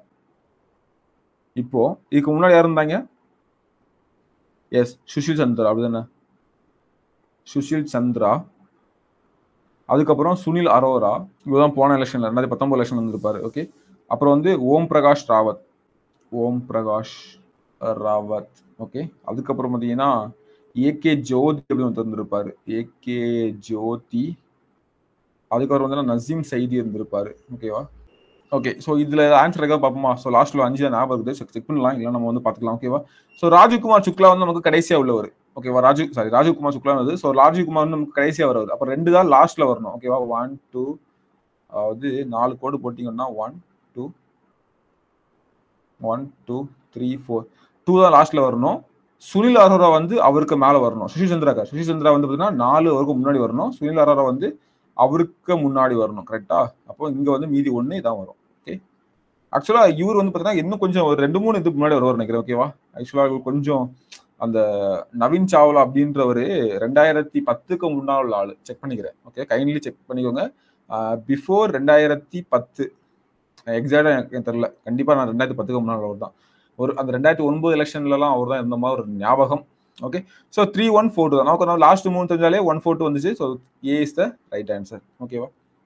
இப்போ இதுக்கு முன்னாடி யார் இருந்தாங்க எஸ் சுஷில் சந்திரா அப்படிதானே சுஷில் சந்திரா அதுக்கப்புறம் சுனில் அரோரா இவதான் போன எலெக்ஷன்ல ரெண்டாயிரத்தி பத்தொன்பது எலெக்ஷன் வந்திருப்பாரு ஓகே அப்புறம் வந்து ஓம் பிரகாஷ் ராவத் ஓம் பிரகாஷ் ராவத் ஓகே அதுக்கப்புறம் பார்த்தீங்கன்னா ஏகே ஜோதி அப்படின்னு ஒருத்தர் இருந்திருப்பாரு ஏகே ஜோதி அதுக்கப்புறம் வந்து நசீம் சைதி இருந்திருப்பாரு ஓகேவா ஓகே ஸோ இதுல ஆன்சர் இருக்கா பார்ப்போமா ஸோ லாஸ்ட்ல அஞ்சு ஞாபகம் இருக்குது செக் பண்ணலாம் இல்லை நம்ம வந்து பார்த்துக்கலாம் ஓகேவா ஸோ ராஜீவ்குமார் சுக்லா வந்து நமக்கு கடைசியா உள்ளவர் ஓகேவா ராஜீவ் சாரி ராஜீவ்குமார் சுக்லா வந்து ஸோ ராஜீவ்குமார் வந்து நமக்கு கடைசியா வருவார் அப்போ ரெண்டு தான் லாஸ்ட்ல வரணும் ஓகேவா ஒன் டூ அதாவது நாலு கோடு போட்டிங்கன்னா one two one two three four two தான் லாஸ்ட்ல வரணும் சுனில் அரோரா வந்து அவருக்கு மேல வரணும் சுஷில் சந்திராக்கா சுஷில் சந்திரா வந்து பார்த்தீங்கன்னா நாலு அவருக்கு முன்னாடி வரணும் சுனில் அரோரா வந்து அவருக்கு முன்னாடி வரணும் கரெக்டா அப்போ இங்க வந்து மீதி ஒண்ணு இதான் வரும் ஓகே ஆக்சுவலா இவர் வந்து பாத்தீங்கன்னா இன்னும் கொஞ்சம் ஒரு ரெண்டு மூணு இதுக்கு முன்னாடி வருவார் நினைக்கிறேன் ஓகேவா ஆக்சுவலா இவர் கொஞ்சம் அந்த நவீன் சாவ்லா அப்படின்றவரு ரெண்டாயிரத்தி பத்துக்கு முன்னால் உள்ள ஆளு செக் பண்ணிக்கிறேன் ஓகே கைண்ட்லி செக் பண்ணிக்கோங்க பிஃபோர் ரெண்டாயிரத்தி பத்து எக்ஸாக்டா எனக்கு தெரியல கண்டிப்பா நான் ரெண்டாயிரத்தி பத்துக்கு முன்னால் அவர் தான் ஒரு அந்த ரெண்டாயிரத்தி ஒன்பது எலெக்ஷன்லலாம் அவர் தான் இருந்த மாதிரி ஒரு ஞாபகம் okay so three one four two தான் நமக்கு லாஸ்ட் மூணு தெரிஞ்சாலே ஒன் ஃபோர் டூ வந்துச்சு so A is the right answer ஓகேவா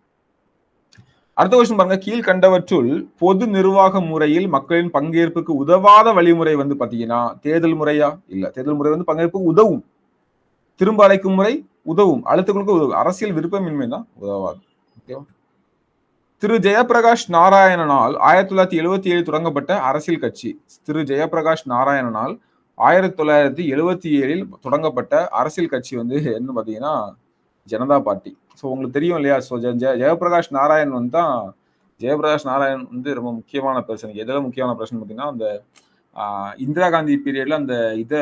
அடுத்த கொஸ்டின் பாருங்க கீழ்கண்டவற்றுள் பொது நிர்வாக முறையில் மக்களின் பங்கேற்புக்கு உதவாத வழிமுறை வந்து பாத்தீங்கன்னா தேர்தல் முறையா இல்ல தேர்தல் முறை வந்து பங்கேற்புக்கு உதவும் திரும்ப அழைக்கும் முறை உதவும் அழுத்தங்களுக்கு உதவும் அரசியல் விருப்பமின்மை தான் உதவாது ஓகேவா திரு ஜெயபிரகாஷ் நாராயணனால் ஆயிரத்தி தொள்ளாயிரத்தி எழுபத்தி ஏழு தொடங்கப்பட்ட அரசியல் கட்சி திரு ஜெயபிரகாஷ் நாராயணனால் ஆயிரத்தி தொள்ளாயிரத்தி எழுபத்தி ஏழில் தொடங்கப்பட்ட அரசியல் கட்சி வந்து என்ன பாத்தீங்கன்னா ஜனதா பார்ட்டி ஸோ உங்களுக்கு தெரியும் இல்லையா ஸோ ஜெயபிரகாஷ் நாராயண் வந்து தான் ஜெயபிரகாஷ் நாராயண் வந்து ரொம்ப முக்கியமான பிரச்சனை எதில் முக்கியமான பிரச்சனை பார்த்தீங்கன்னா அந்த இந்திரா காந்தி பீரியட்ல அந்த இதை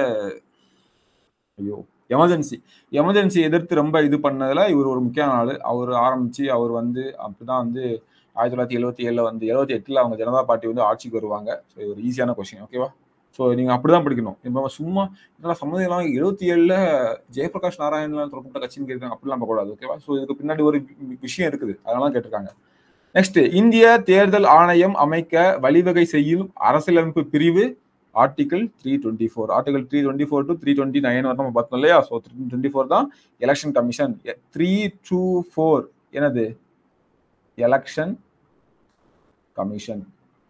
ஐயோ எமர்ஜென்சி எமர்ஜென்சி எதிர்த்து ரொம்ப இது பண்ணதுல இவர் ஒரு முக்கியமான ஆள் அவர் ஆரம்பிச்சு அவர் வந்து அப்படிதான் வந்து ஆயிரத்தி தொள்ளாயிரத்தி எழுபத்தி ஏழுல வந்து எழுபத்தி எட்டுல அவங்க ஜனதா பார்ட்டி வந்து ஆட்சிக்கு வருவாங்க ஸோ இது ஒரு ஈஸியான கொஸ்டின் ஓகேவா ஸோ நீங்க அப்படிதான் படிக்கணும் இப்போ சும்மா இதெல்லாம் சம்மந்தம் எழுபத்தி ஏழுல ஜெயபிரகாஷ் நாராயணன் தொடர்பட்ட கட்சின்னு கேட்குறாங்க அப்படிலாம் கூடாது ஓகேவா ஸோ இதுக்கு பின்னாடி ஒரு விஷயம் இருக்குது அதனால கேட்டிருக்காங்க நெக்ஸ்ட் இந்திய தேர்தல் ஆணையம் அமைக்க வழிவகை செய்யும் அரசியலமைப்பு பிரிவு article three twenty four article three twenty four to three twenty nine வரை நம்ம பார்த்தோம் இல்லையா ஸோ த்ரீ டுவெண்ட்டி ஃபோர் தான் election commission three two four என்னது எலெக்ஷன் கமிஷன்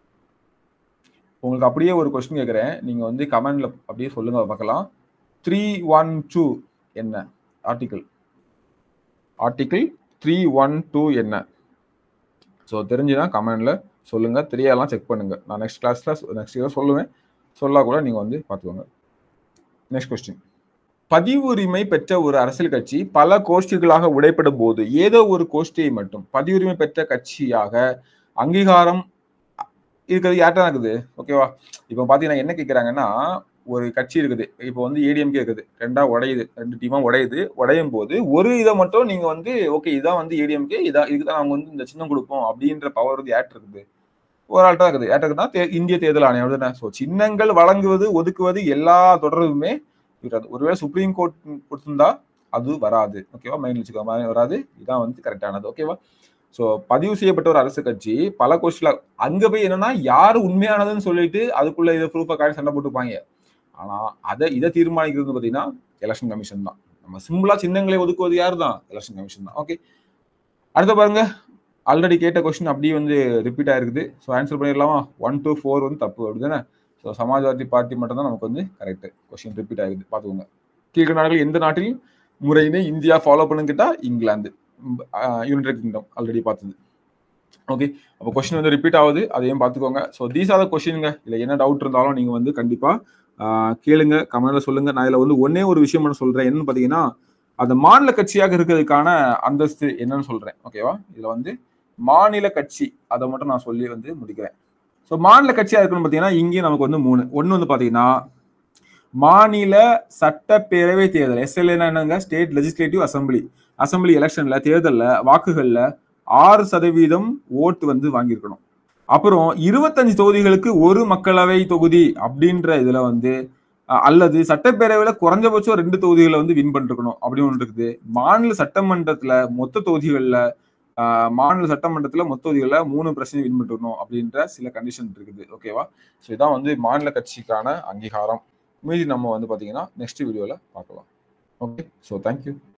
உங்களுக்கு அப்படியே ஒரு கொஸ்டின் கேட்குறேன் நீங்க வந்து கமெண்ட்ல அப்படியே சொல்லுங்க பார்க்கலாம் த்ரீ ஒன் டூ என்ன article article three one two என்ன ஸோ தெரிஞ்சுன்னா கமெண்ட்ல சொல்லுங்க தெரியலாம் செக் பண்ணுங்க நான் நெக்ஸ்ட் கிளாஸ்ல நெக்ஸ்ட் இயர் சொல்லுவேன் சொல்லா கூட நீங்க வந்து பார்த்துக்கோங்க நெக்ஸ்ட் கொஸ்டின் பதிவுரிமை பெற்ற ஒரு அரசியல் கட்சி பல கோஷ்டிகளாக உடைப்படும் போது ஏதோ ஒரு கோஷ்டியை மட்டும் பதிவுரிமை பெற்ற கட்சியாக அங்கீகாரம் இருக்கிறது யார்ட்டா இருக்குது ஓகேவா இப்போ பார்த்தீங்கன்னா என்ன கேட்குறாங்கன்னா ஒரு கட்சி இருக்குது இப்போ வந்து ஏடிஎம்கே இருக்குது ரெண்டா உடையுது ரெண்டு டீமா உடையுது உடையும் போது ஒரு இதை மட்டும் நீங்க வந்து ஓகே இதான் வந்து ஏடிஎம்கே இதான் இதுக்கு தான் நாங்கள் வந்து இந்த சின்னம் கொடுப்போம் அப்படின்ற பவர் வந்து யார்ட் இருக்குது ஒரு ஆள்கிட்ட இருக்குது யார்ட்ட இருக்குன்னா இந்திய தேர்தல் ஆணையம் தானே ஸோ சின்னங்கள் வழங்குவது ஒதுக்குவது எல்லா தொடர்புமே இருக்காது ஒருவேளை சுப்ரீம் கோர்ட் கொடுத்திருந்தா அது வராது ஓகேவா மைண்ட் வச்சுக்கோ வராது இதான் வந்து கரெக்டானது ஓகேவா ஸோ பதிவு செய்யப்பட்ட ஒரு அரசு கட்சி பல கோஷ்டில அங்க போய் என்னன்னா யாரு உண்மையானதுன்னு சொல்லிட்டு அதுக்குள்ள இதை ப்ரூஃபை காட்டி சண்டை போட்டுப்பாங்க ஆனா அதை இதை தீர்மானிக்கிறது பார்த்தீங்கன்னா எலெக்ஷன் கமிஷன் தான் நம்ம சிம்பிளா சின்னங்களை ஒதுக்குவது யார் தான் எலெக்ஷன் கமிஷன் தான் ஓகே அடுத்த பாருங்க ஆல்ரெடி கேட்ட கொஸ்டின் அப்படியே வந்து ரிப்பீட் ஆயிருக்குது ஸோ ஆன்சர் பண்ணிடலாமா ஒன் டூ ஃபோர் வந்து தப்பு அப்படி தானே ஸோ சமாஜ்வாதி பார்ட்டி மட்டும் தான் நமக்கு வந்து கரெக்ட் கொஸ்டின் ரிப்பீட் ஆகுது பார்த்துக்கோங்க கீழ்கண்ட நாடுகள் எந்த நாட்டில் முறையினை இந்தியா ஃபாலோ பண்ணுன்னு கேட்டா இங்கிலாந்து யுனைடெட் கிங்டம் ஆல்ரெடி பார்த்தது ஓகே அப்போ கொஸ்டின் வந்து ரிப்பீட் ஆகுது அதையும் பார்த்துக்கோங்க ஸோ தீஸ் ஆர் த கொஸ்டினுங்க இல்லை என்ன டவுட் இருந்தாலும் நீங்கள் வந்து கண்டிப்பாக கேளுங்க கமெண்ட்ல சொல்லுங்க நான் இதில் வந்து ஒன்னே ஒரு விஷயம் மட்டும் சொல்றேன் என்னன்னு பார்த்தீங்கன்னா அந்த மாநில கட்சியாக இருக்கிறதுக்கான அந்தஸ்து என்னன்னு சொல்றேன் ஓகேவா இதுல வந்து மாநில கட்சி அதை மட்டும் நான் சொல்லி வந்து முடிக்கிறேன் ஸோ மாநில கட்சியா இருக்கணும் பார்த்தீங்கன்னா இங்கேயும் நமக்கு வந்து மூணு ஒன்று வந்து பார்த்தீங்கன்னா மாநில சட்டப்பேரவை தேர்தல் எஸ்எல்ஏனா என்னங்க ஸ்டேட் லெஜிஸ்லேட்டிவ் அசம்பிளி அசம்பிளி எலெக்ஷன்ல தேர்தல்ல வாக்குகள்ல ஆறு சதவீதம் ஓட்டு வந்து வாங்கியிருக்கணும் அப்புறம் இருபத்தஞ்சு தொகுதிகளுக்கு ஒரு மக்களவை தொகுதி அப்படின்ற இதுல வந்து அல்லது சட்டப்பேரவையில குறைஞ்சபட்சம் ரெண்டு தொகுதிகளை வந்து வின் பண்ணிருக்கணும் அப்படின்னு ஒன்று இருக்குது மாநில சட்டமன்றத்துல மொத்த தொகுதிகள்ல மாநில சட்டமன்றத்துல மொத்த தொகுதிகள்ல மூணு பிரச்சனை வின் பண்ணிருக்கணும் அப்படின்ற சில கண்டிஷன் இருக்குது ஓகேவா ஸோ இதான் வந்து மாநில கட்சிக்கான அங்கீகாரம் மீதி நம்ம வந்து பாத்தீங்கன்னா நெக்ஸ்ட் வீடியோல பார்க்கலாம் ஓகே ஸோ தேங்க்யூ